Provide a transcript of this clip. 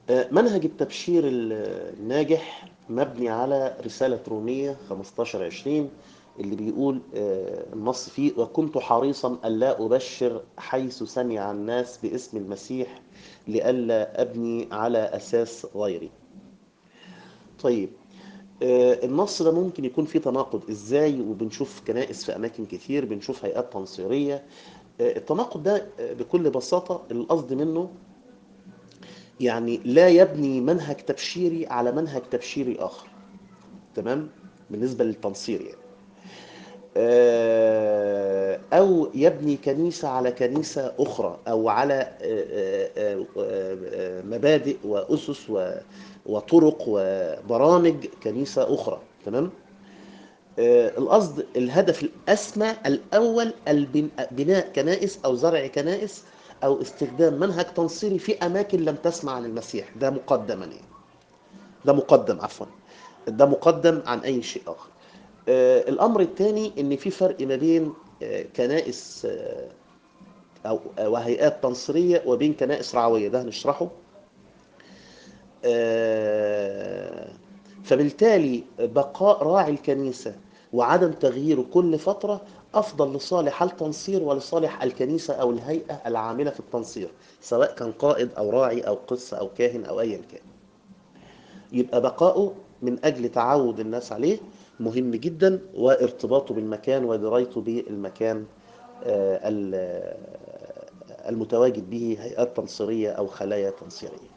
منهج التبشير الناجح مبني على رسالة رومية 15-20 اللي بيقول النص فيه وكنت حريصا ألا أبشر حيث سمع الناس باسم المسيح لئلا أبني على أساس غيري طيب النص ده ممكن يكون فيه تناقض ازاي وبنشوف كنائس في اماكن كتير بنشوف هيئات تنصيريه التناقض ده بكل بساطه القصد منه يعني لا يبني منهج تبشيري على منهج تبشيري اخر تمام بالنسبه للتنصير يعني او يبني كنيسه على كنيسه اخرى او على مبادئ واسس وطرق وبرامج كنيسه اخرى تمام القصد الهدف الاسمى الاول بناء كنائس او زرع كنائس او استخدام منهج تنصيري في اماكن لم تسمع عن المسيح ده مقدما يعني ده مقدم عفوا ده مقدم عن اي شيء اخر الامر الثاني ان في فرق ما بين كنائس او وهيئات تنصيريه وبين كنائس رعويه ده هنشرحه فبالتالي بقاء راعي الكنيسه وعدم تغييره كل فتره افضل لصالح التنصير ولصالح الكنيسه او الهيئه العامله في التنصير سواء كان قائد او راعي او قس او كاهن او ايا كان يبقى بقاؤه من اجل تعود الناس عليه مهم جدا وارتباطه بالمكان ودرايته بالمكان المتواجد به هيئات تنصيريه او خلايا تنصيريه